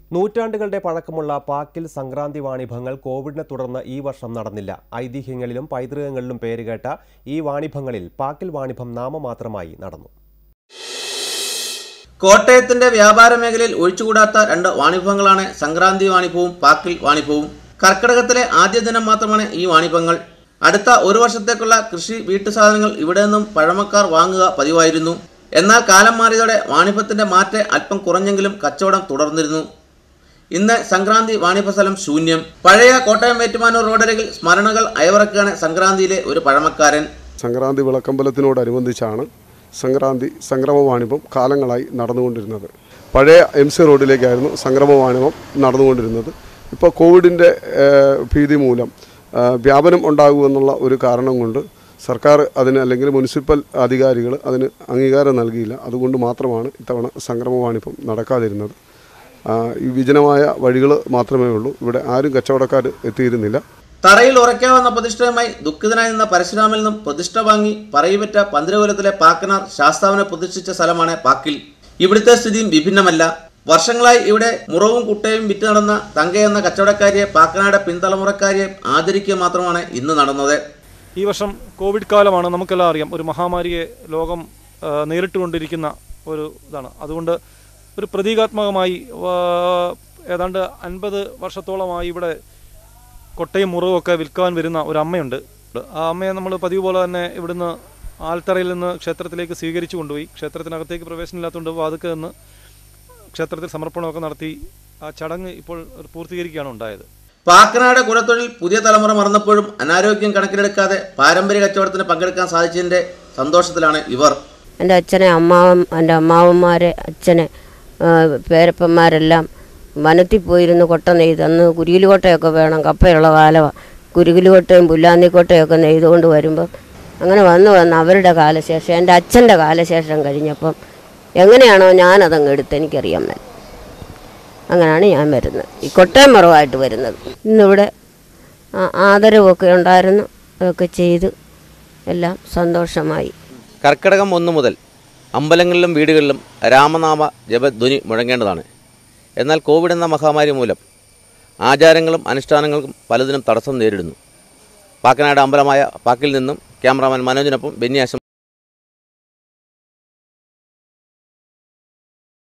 നൂറ്റാണ്ടുകളുടെ പഴക്കമുള്ള പാക്കിൽ സംക്രാന്തി വാണിഭങ്ങൾ കോവിഡിനെ തുടർന്ന് ഈ വർഷം നടന്നില്ല ഐതിഹ്യങ്ങളിലും പൈതൃകങ്ങളിലും പേരുകേട്ട ഈ വാണിഭങ്ങളിൽ പാക്കിൽ വാണിഭം നാമമാത്രമായി നടന്നു കോട്ടയത്തിന്റെ വ്യാപാര മേഖലയിൽ ഒഴിച്ചുകൂടാത്ത രണ്ട് വാണിഭങ്ങളാണ് സംക്രാന്തി വാണിഭവും പാക്കിൽ വാണിഭവും കർക്കിടകത്തിലെ ആദ്യ ദിനം മാത്രമാണ് ഈ വാണിഭങ്ങൾ അടുത്ത ഒരു വർഷത്തേക്കുള്ള കൃഷി വീട്ടുസാധനങ്ങൾ ഇവിടെ നിന്നും പഴമക്കാർ വാങ്ങുക പതിവായിരുന്നു എന്നാൽ കാലം മാറിയതോടെ വാണിഭത്തിന്റെ മാറ്റ് അല്പം കുറഞ്ഞെങ്കിലും കച്ചവടം തുടർന്നിരുന്നു ഇന്ന് സംക്രാന്തി വാണിഭസ്ഥലം ശൂന്യം പഴയ കോട്ടയം ഏറ്റുമാനൂർ റോഡരികിൽ സ്മരണകൾ അയവിറക്കുകയാണ് സംക്രാന്തിയിലെ ഒരു പഴമക്കാരൻ സംക്രാന്തി വിളക്കമ്പലത്തിനോടനുബന്ധിച്ചാണ് സംക്രാന്തി സംക്രമ വാണിഭം കാലങ്ങളായി നടന്നുകൊണ്ടിരുന്നത് പഴയ എം സി റോഡിലേക്കായിരുന്നു സംക്രമ വാണിഭം നടന്നുകൊണ്ടിരുന്നത് ഇപ്പോൾ കോവിഡിൻ്റെ ഏഹ്, ഭീതി മൂലം ആ, വ്യാപനം ഉണ്ടാകുമെന്നുള്ള ഒരു കാരണം കൊണ്ട് സർക്കാർ അതിന് അല്ലെങ്കിൽ മുനിസിപ്പൽ അധികാരികൾ അതിന് അംഗീകാരം നൽകിയില്ല അതുകൊണ്ട് മാത്രമാണ് ഇത്തവണ സംക്രമ വാണിഭം നടക്കാതിരുന്നത് ആ, ഈ വിജനമായ വഴികൾ മാത്രമേ ഉള്ളൂ ഇവിടെ ആരും കച്ചവടക്കാർ എത്തിയിരുന്നില്ല തറയിൽ ഉറയ്ക്കാവുന്ന പ്രതിഷ്ഠയുമായി ദുഃഖിതനായി നിന്ന പരശുരാമിൽ നിന്നും പ്രതിഷ്ഠ വാങ്ങി പറയിപെറ്റ പന്തിരകുലത്തിലെ പാക്കനാർ ശാസ്താവിനെ പ്രതിഷ്ഠിച്ച സ്ഥലമാണ് പാക്കിൽ ഇവിടുത്തെ സ്ഥിതിയും വിഭിന്നമല്ല വർഷങ്ങളായി ഇവിടെ മുറവും കുട്ടയും വിറ്റ് നടന്ന തങ്ക എന്ന കച്ചവടക്കാരിയെ പാക്കനായുടെ പിന്തലമുറക്കാരിയെ ആദരിക്കുക മാത്രമാണ് ഇന്ന് നടന്നത് ഈ വർഷം കോവിഡ് കാലമാണ് നമുക്കെല്ലാം അറിയാം ഒരു മഹാമാരിയെ ലോകം ആ, നേരിട്ടുകൊണ്ടിരിക്കുന്ന ഒരു ഇതാണ് അതുകൊണ്ട് ഒരു പ്രതീകാത്മകമായി ആ, ഏതാണ്ട് അൻപത് വർഷത്തോളമായി ഇവിടെ കൊട്ടയും മുറിവും ഒക്കെ വിൽക്കാൻ വരുന്ന ഒരു അമ്മയുണ്ട് ആ അമ്മയെ നമ്മൾ പതിവ് പോലെ തന്നെ ഇവിടുന്ന് ആൽത്തറയിൽ നിന്ന് ക്ഷേത്രത്തിലേക്ക് സ്വീകരിച്ചു കൊണ്ടുപോയി ക്ഷേത്രത്തിനകത്തേക്ക് പ്രവേശനമില്ലാത്തതുകൊണ്ട് വാതുക്കെ നിന്ന് ക്ഷേത്രത്തിൽ സമർപ്പണമൊക്കെ നടത്തി ആ ചടങ്ങ് ഇപ്പോൾ പൂർത്തീകരിക്കുകയാണ് ഉണ്ടായത് പാക്കനാട് കുലത്തൊഴിൽ പുതിയ തലമുറ മറന്നപ്പോഴും അനാരോഗ്യം കണക്കിലെടുക്കാതെ പാരമ്പര്യ കച്ചവടത്തിന് പങ്കെടുക്കാൻ സാധിച്ചതിന്റെ സന്തോഷത്തിലാണ് ഇവർ എൻ്റെ അച്ഛനെ അമ്മാവൻ എൻ്റെ അമ്മാവന്മാരെ അച്ഛനെ ആ, പേരപ്പന്മാരെല്ലാം വനത്തിൽ പോയിരുന്ന് കൊട്ട നെയ്ത് അന്ന് കുരുകിലുകൊട്ടയൊക്കെ വേണം കപ്പയുള്ള കാലമാണ് കുരുകിലുകൊട്ടയും പുല്ലാന്നിക്കൊട്ടയൊക്കെ നെയ്തുകൊണ്ട് വരുമ്പം അങ്ങനെ വന്ന് വന്ന് അവരുടെ കാലശേഷം എൻ്റെ അച്ഛൻ്റെ കാലശേഷം കഴിഞ്ഞപ്പം എങ്ങനെയാണോ ഞാനതങ്ങ് എടുത്ത് എനിക്കറിയാൻ മേല അങ്ങനെയാണ് ഞാൻ വരുന്നത് ഈ കൊട്ടയം മറവായിട്ട് വരുന്നത് ഇന്നിവിടെ ആ- ആദരവൊക്കെ ഉണ്ടായിരുന്നു അതൊക്കെ ചെയ്ത് എല്ലാം സന്തോഷമായി കർക്കിടകം ഒന്ന് മുതൽ അമ്പലങ്ങളിലും വീടുകളിലും രാമനാമ ജപധ്വനി മുഴങ്ങേണ്ടതാണ് എന്നാൽ കോവിഡ് എന്ന മഹാമാരി മൂലം ആചാരങ്ങളും അനുഷ്ഠാനങ്ങൾക്കും പലതിനും തടസ്സം നേരിടുന്നു പാക്കനാട് അമ്പലമായ പാക്കിൽ നിന്നും ക്യാമറാമാൻ മനോജിനൊപ്പം ബെന്യാശം